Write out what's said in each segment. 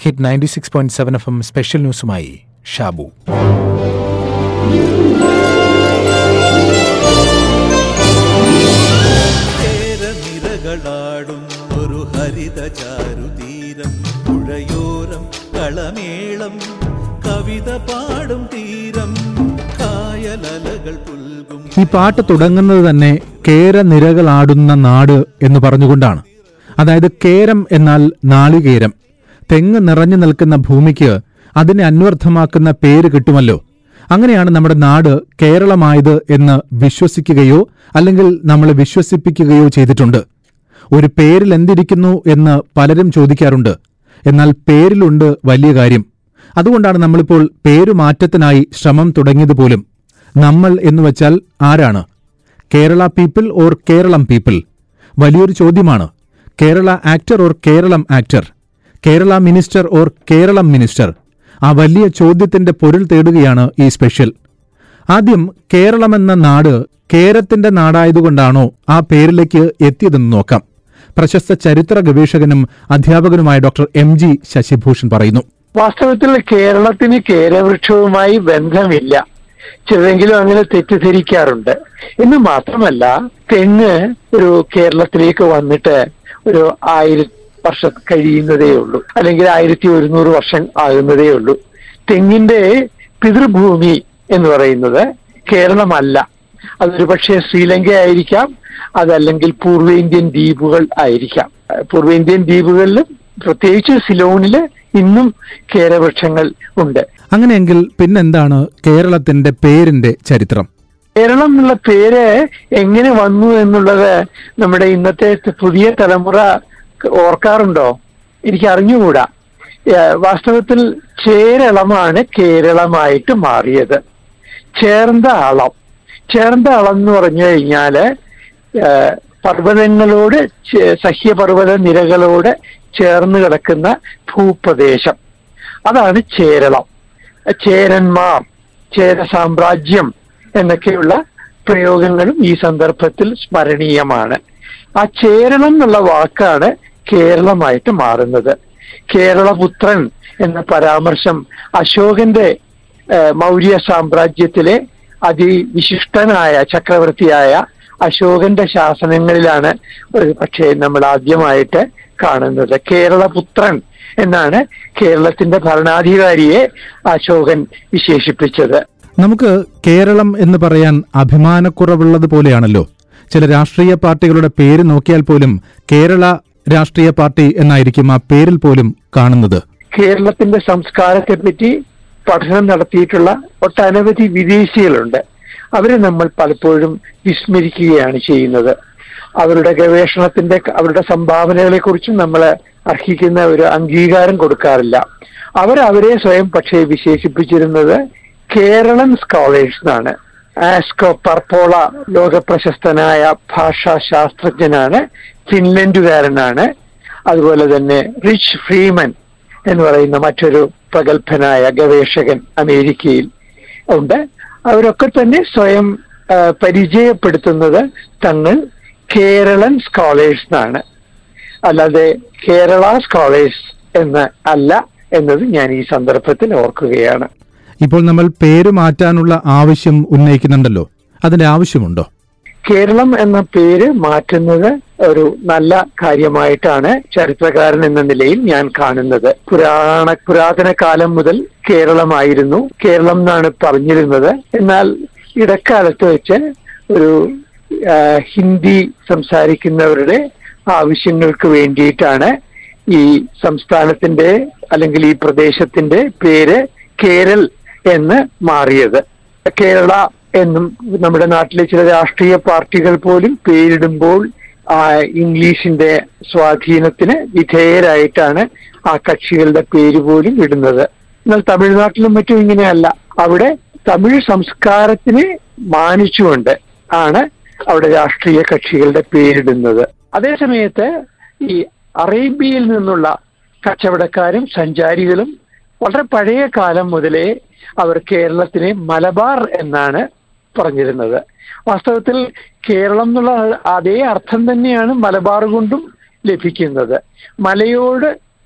hit ninety six point seven F M special ന്യൂസുമായി ഷാബു നിരകളാടും ഒരു ഹരിത ചാരുതീരം പുഴയോരം കളമേളം കവിത പാടും തീരം കായലലകൾ പുൽകും ഈ പാട്ട് തുടങ്ങുന്നത് തന്നെ കേരനിരകളാടുന്ന നാട് എന്ന് പറഞ്ഞുകൊണ്ടാണ് അതായത് കേരം എന്നാൽ നാളികേരം തെങ്ങ് നിറഞ്ഞു നിൽക്കുന്ന ഭൂമിക്ക് അതിനെ അന്വർത്ഥമാക്കുന്ന പേര് കിട്ടുമല്ലോ അങ്ങനെയാണ് നമ്മുടെ നാട് കേരളമായത് എന്ന് വിശ്വസിക്കുകയോ അല്ലെങ്കിൽ നമ്മളെ വിശ്വസിപ്പിക്കുകയോ ചെയ്തിട്ടുണ്ട് ഒരു പേരിൽ എന്തിരിക്കുന്നു എന്ന് പലരും ചോദിക്കാറുണ്ട് എന്നാൽ പേരിലുണ്ട് വലിയ കാര്യം അതുകൊണ്ടാണ് നമ്മളിപ്പോൾ പേരുമാറ്റത്തിനായി ശ്രമം തുടങ്ങിയത് പോലും നമ്മൾ എന്ന് വച്ചാൽ ആരാണ് Kerala people or Keralam people വലിയൊരു ചോദ്യമാണ് Kerala actor or Keralam actor Kerala minister or Keralam minister ആ വലിയ ചോദ്യത്തിന്റെ പൊരുൾ തേടുകയാണ് ഈ സ്പെഷ്യൽ ആദ്യം കേരളമെന്ന നാട് കേരത്തിന്റെ നാടായതുകൊണ്ടാണോ ആ പേരിലേക്ക് എത്തിയതെന്ന് നോക്കാം പ്രശസ്ത ചരിത്ര ഗവേഷകനും അധ്യാപകനുമായ ഡോക്ടർ എം ജി ശശിഭൂഷൺ പറയുന്നു വാസ്തവത്തിൽ കേരളത്തിന് കേരവൃക്ഷവുമായി ബന്ധമില്ല ചിലരെങ്കിലും അങ്ങനെ തെറ്റിദ്ധരിക്കാറുണ്ട് എന്ന് മാത്രമല്ല തെങ്ങ് ഒരു കേരളത്തിലേക്ക് വന്നിട്ട് ഒരു ആയിരം വർഷം കഴിയുന്നതേ ഉള്ളൂ അല്ലെങ്കിൽ ആയിരത്തി ഒരുന്നൂറ് വർഷം ആകുന്നതേ ഉള്ളൂ തെങ്ങിന്റെ പിതൃഭൂമി എന്ന് പറയുന്നത് കേരളമല്ല അതൊരു പക്ഷേ ശ്രീലങ്ക ആയിരിക്കാം അതല്ലെങ്കിൽ പൂർവേന്ത്യൻ ദ്വീപുകൾ ആയിരിക്കാം പൂർവേന്ത്യൻ ദ്വീപുകളിലും പ്രത്യേകിച്ച് സിലോണില് ഇന്നും കേരവൃക്ഷങ്ങൾ ഉണ്ട് അങ്ങനെയെങ്കിൽ പിന്നെന്താണ് കേരളത്തിന്റെ പേരിന്റെ ചരിത്രം കേരളം എന്നുള്ള പേര് എങ്ങനെ വന്നു എന്നുള്ളത് നമ്മുടെ ഇന്നത്തെ പുതിയ തലമുറ ഓർക്കാറുണ്ടോ എനിക്ക് അറിഞ്ഞുകൂടാ ഏഹ് വാസ്തവത്തിൽ ചേരളമാണ് കേരളമായിട്ട് മാറിയത് ചേർந்த അളം ചേർந்த അളം എന്ന് പറഞ്ഞു കഴിഞ്ഞാല് ഏഹ് പർവ്വതങ്ങളോട് ചേ- സഹ്യപർവ്വത നിരകളോട് ചേർന്ന് കിടക്കുന്ന ഭൂപ്രദേശം അതാണ് ചേരളം ചേരന്മാർ ചേര സാമ്രാജ്യം എന്നൊക്കെയുള്ള പ്രയോഗങ്ങളും ഈ സന്ദർഭത്തിൽ സ്മരണീയമാണ് ആ ചേരളം എന്നുള്ള വാക്കാണ് കേരളമായിട്ട് മാറുന്നത് കേരളപുത്രൻ എന്ന പരാമർശം അശോകന്റെ ഏഹ്, മൗര്യ സാമ്രാജ്യത്തിലെ അതിവിശിഷ്ടനായ ചക്രവർത്തിയായ അശോകന്റെ ശാസനങ്ങളിലാണ് ഒരു പക്ഷേ നമ്മൾ ആദ്യമായിട്ട് കാണുന്നത് കേരളപുത്രൻ എന്നാണ് കേരളത്തിന്റെ ഭരണാധികാരിയെ അശോകൻ വിശേഷിപ്പിച്ചത് നമുക്ക് കേരളം എന്ന് പറയാൻ അഭിമാനക്കുറവുള്ളത് പോലെയാണല്ലോ ചില രാഷ്ട്രീയ പാർട്ടികളുടെ പേര് നോക്കിയാൽ പോലും കേരള രാഷ്ട്രീയ പാർട്ടി എന്നായിരിക്കും ആ പേരിൽ പോലും കാണുന്നത് കേരളത്തിന്റെ സംസ്കാരത്തെ പറ്റി പഠനം നടത്തിയിട്ടുള്ള ഒട്ടനവധി വിദേശികളുണ്ട് അവരെ നമ്മൾ പലപ്പോഴും വിസ്മരിക്കുകയാണ് ചെയ്യുന്നത് അവരുടെ ഗവേഷണത്തിന്റെ അവരുടെ സംഭാവനകളെ കുറിച്ചും നമ്മൾ അർഹിക്കുന്ന ഒരു അംഗീകാരം കൊടുക്കാറില്ല അവർ അവരെ സ്വയം പക്ഷേ വിശേഷിപ്പിച്ചിരുന്നത് കേരളൻ സ്കോളേഴ്സ് എന്നാണ് ആസ്കോ പർപ്പോള ലോകപ്രശസ്തനായ ഭാഷാ ശാസ്ത്രജ്ഞനാണ് ഫിൻലൻഡുകാരനാണ് അതുപോലെ തന്നെ റിച്ച് ഫ്രീമൻ എന്ന് പറയുന്ന മറ്റൊരു പ്രഗത്ഭനായ ഗവേഷകൻ അമേരിക്കയിൽ ഉണ്ട് അവരൊക്കെ തന്നെ സ്വയം ആ, പരിചയപ്പെടുത്തുന്നത് തങ്ങൾ കേരളൻ സ്കോളേഴ്സ് എന്നാണ് അല്ലാതെ കേരള സ്കോളേഴ്സ് എന്ന് അല്ല എന്നത് ഞാൻ ഈ സന്ദർഭത്തിൽ ഓർക്കുകയാണ് ഇപ്പോൾ നമ്മൾ പേര് മാറ്റാനുള്ള ആവശ്യം ഉന്നയിക്കുന്നുണ്ടല്ലോ അതിന്റെ ആവശ്യമുണ്ടോ കേരളം എന്ന പേര് മാറ്റുന്നത് ഒരു നല്ല കാര്യമായിട്ടാണ് ചരിത്രകാരൻ എന്ന നിലയിൽ ഞാൻ കാണുന്നത് പുരാണ പുരാതന കാലം മുതൽ കേരളമായിരുന്നു കേരളം എന്നാണ് പറഞ്ഞിരുന്നത് എന്നാൽ ഇടക്കാലത്ത് വെച്ച് ഒരു ആ, ഹിന്ദി സംസാരിക്കുന്നവരുടെ ആവശ്യങ്ങൾക്ക് വേണ്ടിയിട്ടാണ് ഈ സംസ്ഥാനത്തിന്റെ അല്ലെങ്കിൽ ഈ പ്രദേശത്തിന്റെ പേര് കേരൾ എന്ന് മാറിയത് കേരള എന്നും നമ്മുടെ നാട്ടിലെ ചില രാഷ്ട്രീയ പാർട്ടികൾ പോലും പേരിടുമ്പോൾ ആ ഇംഗ്ലീഷിന്റെ സ്വാധീനത്തിന് വിധേയരായിട്ടാണ് ആ കക്ഷികളുടെ പേര് പോലും ഇടുന്നത് എന്നാൽ തമിഴ്നാട്ടിലും മറ്റും ഇങ്ങനെയല്ല അവിടെ തമിഴ് സംസ്കാരത്തിനെ മാനിച്ചുകൊണ്ട് ആണ് അവിടെ രാഷ്ട്രീയ കക്ഷികളുടെ പേരിടുന്നത് അതേസമയത്ത് ഈ അറേബ്യയിൽ നിന്നുള്ള കച്ചവടക്കാരും സഞ്ചാരികളും വളരെ പഴയ കാലം മുതലേ അവർ കേരളത്തിനെ മലബാർ എന്നാണ് പറഞ്ഞിരുന്നത് വാസ്തവത്തിൽ കേരളം എന്നുള്ള അതേ അർത്ഥം തന്നെയാണ് മലബാർ കൊണ്ടും ലഭിക്കുന്നത് മലയോട്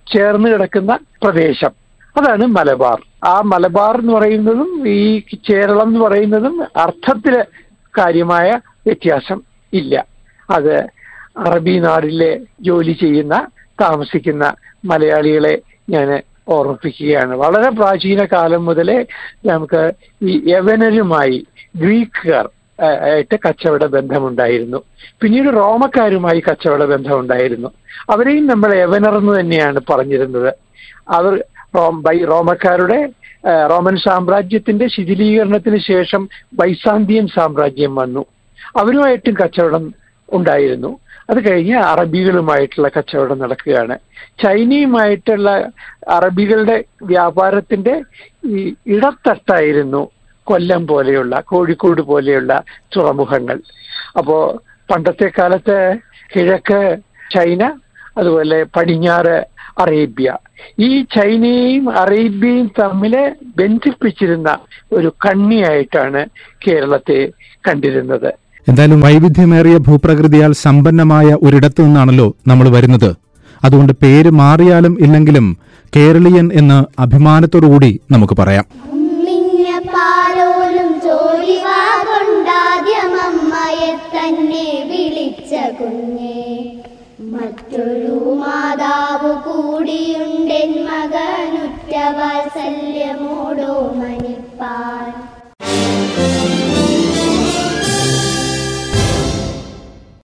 ചേർന്ന് കിടക്കുന്ന പ്രദേശം അതാണ് മലബാർ ആ മലബാർ എന്ന് പറയുന്നതും ഈ കേരളം എന്ന് പറയുന്നതും അർത്ഥത്തില് കാര്യമായ വ്യത്യാസം ഇല്ല അത് അറബി നാടിലെ ജോലി ചെയ്യുന്ന താമസിക്കുന്ന മലയാളികളെ ഞാൻ ഓർമ്മിപ്പിക്കുകയാണ് വളരെ പ്രാചീന കാലം മുതലേ നമുക്ക് ഈ യവനരുമായി ഗ്രീക്കുകാർ ആ, ആയിട്ട് കച്ചവട ബന്ധമുണ്ടായിരുന്നു പിന്നീട് റോമക്കാരുമായി കച്ചവട ബന്ധമുണ്ടായിരുന്നു അവരെയും നമ്മൾ യവനർ എന്ന് തന്നെയാണ് പറഞ്ഞിരുന്നത് അവർ റോം ബൈ റോമക്കാരുടെ ആ, റോമൻ സാമ്രാജ്യത്തിന്റെ ശിഥിലീകരണത്തിന് ശേഷം ബൈസാന്തിയൻ സാമ്രാജ്യം വന്നു അവരുമായിട്ടും കച്ചവടം ഉണ്ടായിരുന്നു അത് കഴിഞ്ഞ് അറബികളുമായിട്ടുള്ള കച്ചവടം നടക്കുകയാണ് ചൈനയുമായിട്ടുള്ള അറബികളുടെ വ്യാപാരത്തിന്റെ ഈ ഇടത്തട്ടായിരുന്നു കൊല്ലം പോലെയുള്ള കോഴിക്കോട് പോലെയുള്ള തുറമുഖങ്ങൾ അപ്പോ പണ്ടത്തെ കാലത്ത് കിഴക്ക് ചൈന അതുപോലെ പടിഞ്ഞാറ് അറേബ്യ ഈ ചൈനയും അറേബ്യയും തമ്മിൽ ബന്ധിപ്പിച്ചിരുന്ന ഒരു കണ്ണിയായിട്ടാണ് കേരളത്തെ കണ്ടിരുന്നത് എന്തായാലും വൈവിധ്യമേറിയ ഭൂപ്രകൃതിയാൽ സമ്പന്നമായ ഒരിടത്തു നിന്നാണല്ലോ നമ്മൾ വരുന്നത് അതുകൊണ്ട് പേര് മാറിയാലും ഇല്ലെങ്കിലും കേരളീയൻ എന്ന് അഭിമാനത്തോടുകൂടി നമുക്ക് പറയാം ഉമ്മിഞ്ഞ പാലോലും ജോലിവാ കൊണ്ടാദ്യമമ്മയെ തന്നെ വിളിച്ച കുഞ്ഞെ മറ്റൊരു മാതാവ് കൂടിയുണ്ടെൻ മകനുറ്റ വാത്സല്യമോടോ മനിപ്പാൻ